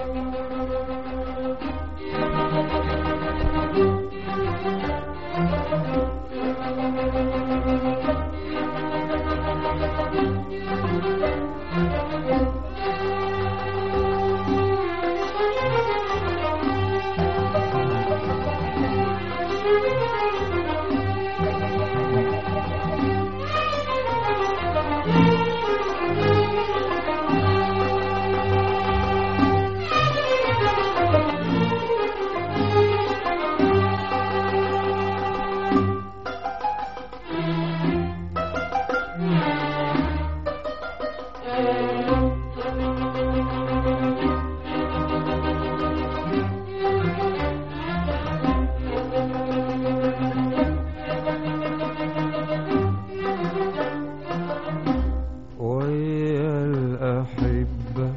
ويا الأحبة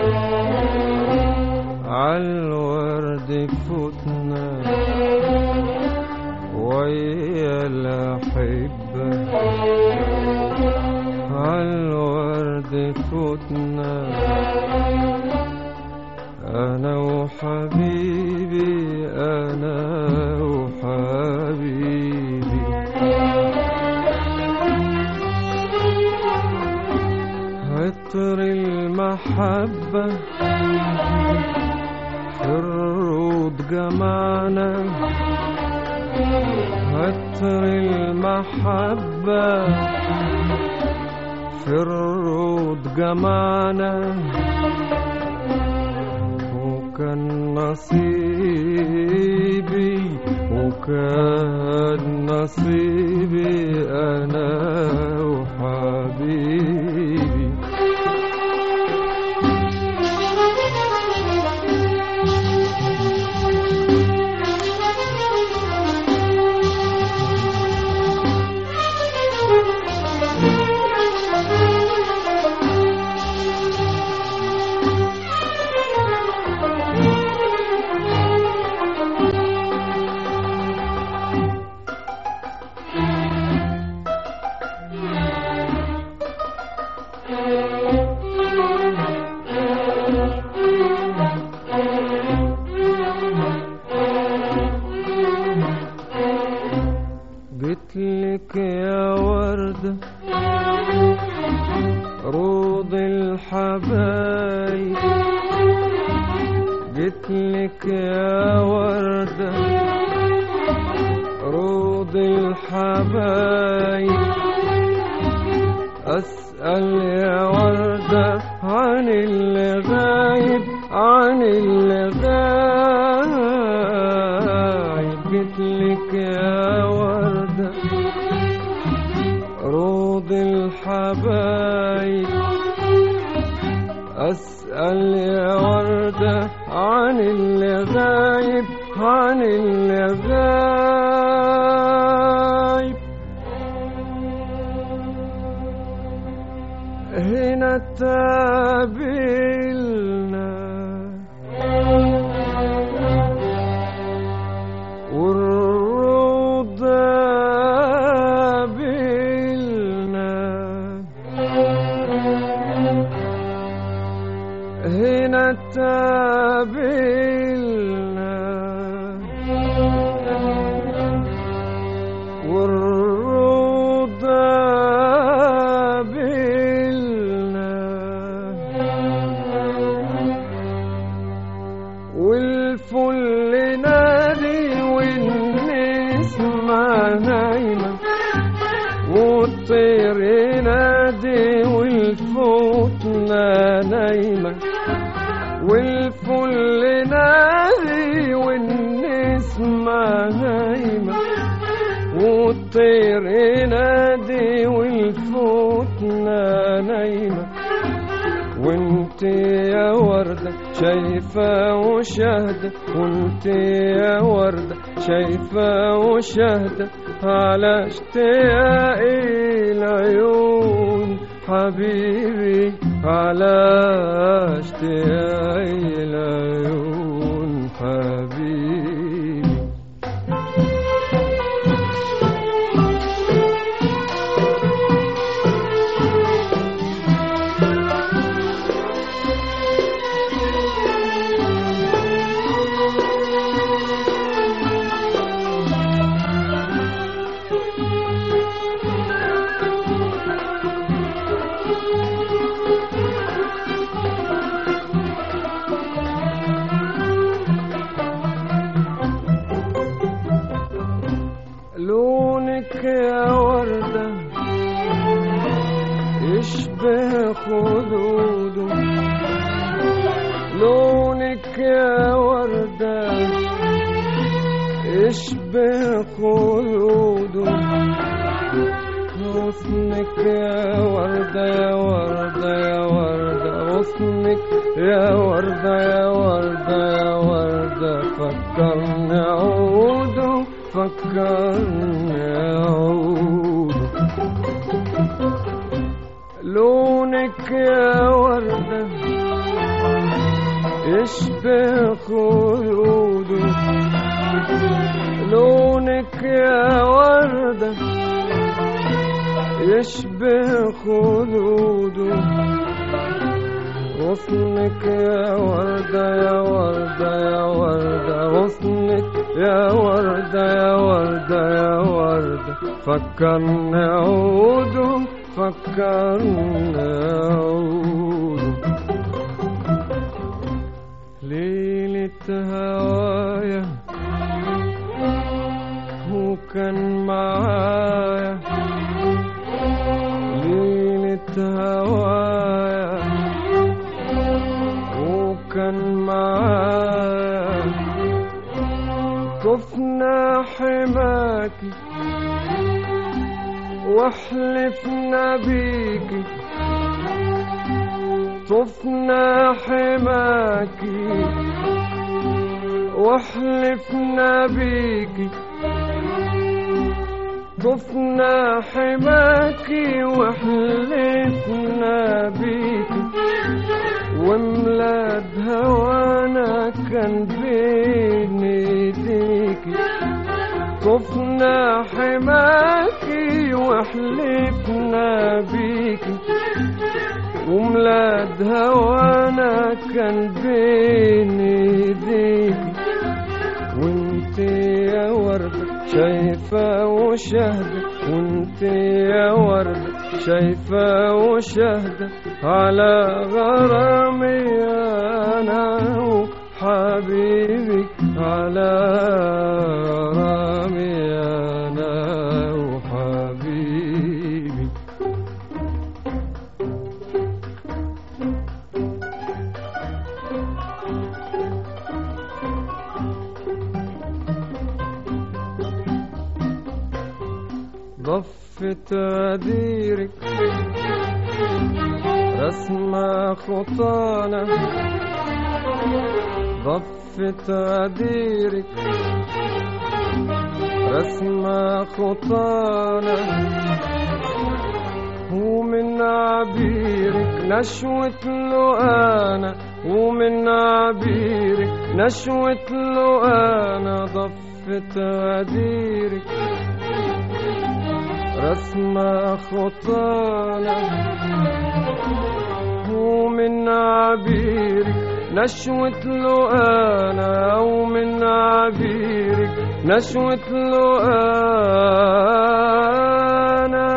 عالورد فتنا ويا الأحبة عالورد فتنا أنا وحبيبي أنا وحبيبي عطر المحبة في الرود جمعنا عطر المحبة في الرود جمعنا وكان نصيبي وكان نصيبي أنا وحبيبي قلتلك يا وردة روض الحبايب قلتلك يا وردة روض الحبايب أسأل يا وردة عن اللي غايب عن اللي غايب قلتلك يا وردة روض الحبايب أسأل يا وردة عن اللي غايب عن اللي غايب هنا تقابلنا والروض قابلنا هنا تقابلنا والروض قابلنا والفل نادي والنسمة نايمة والطير ينادي والفوتنا نايمة والفل نادي والنسمة نايمة والطير ينادي والفوتنا نايمة وانت يا وردة شايفة وشاهدة وانت يا وردة شايفة وشاهدة على اشتياق العيون حبيبي على اشتياق العيون حبيبي لونك يا وردة يشبه خلوده غصنك يا وردة يا وردة يا وردة غصنك يا وردة يا وردة يا وردة فكرني أعود فكرني أعود لونك يا وردة يشبه خلوده لونك يا وردة يشبه خلوده غصنك يا وردة يا وردة يا وردة غصنك يا وردة يا وردة يا وردة فكرني أعود فكرني أعود ليلة هوايا وكان معايا ليلة هوايا وكان معايا طفنا حماكي واحلفنا بيكي طفنا حماكي واحلفنا بيكي طفنا حماكي وحلفنا بيكي وملاد هوانا كان بين ايديكي طفنا حماكي وحلفنا بيكي وملاد هوانا كان بين ايديكي وانت يا وردة شايفة وشاهدة وانت يا وردة شايفة وشاهدة على غرامي انا وحبيبي على غرامي انا وحبيبي ضفت غديرك رسمة خطانة ضفت غديرك رسمة خطانة ومن عبيرك نشوة له أنا ومن عبيرك نشوة له أنا ضفت غديرك رسمة خطانة ومن عبيرك نشوة له أنا ومن عبيرك نشوة له أنا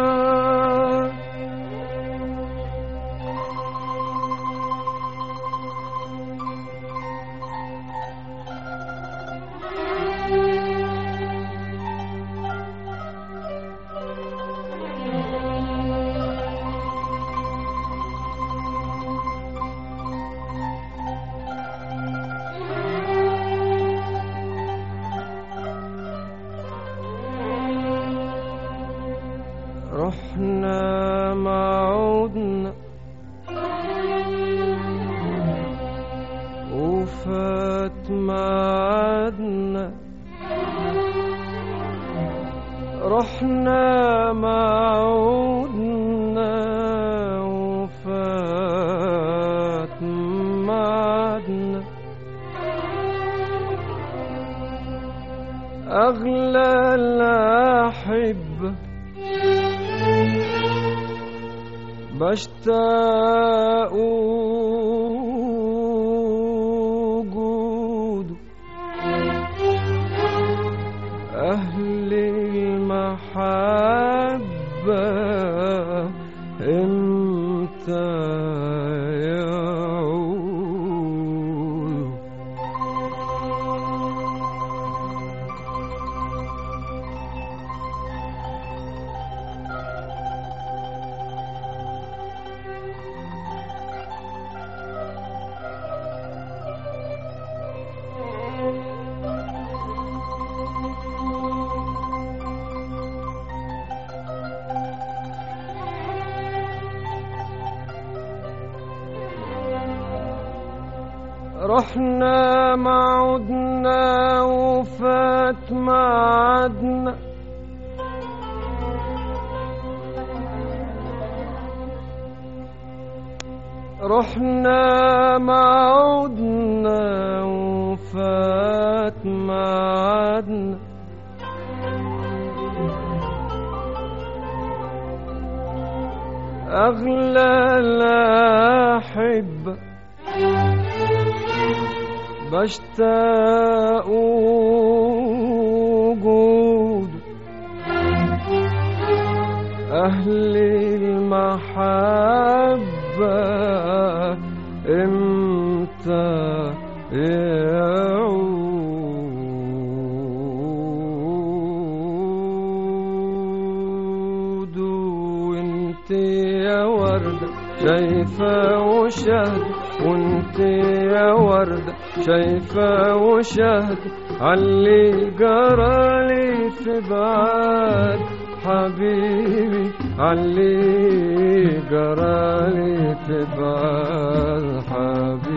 رحنا ما عودنا وفات معادنا رحنا ما عودنا وفات معادنا أغلى الأحبة بشتاق وجوده أهل المحبة إمتى يعود رحنا ما عدنا وفات ما عدنا رحنا ما عدنا وفات ما عدنا أغلى الأحبة بشتاق وجود أهل المحبة إمتى يعود وانت يا وردة شايفة وشهد وانت يا وردة شايفة وشهد علي جرالي في بعاد حبيبي علي جرالي في بعاد حبيبي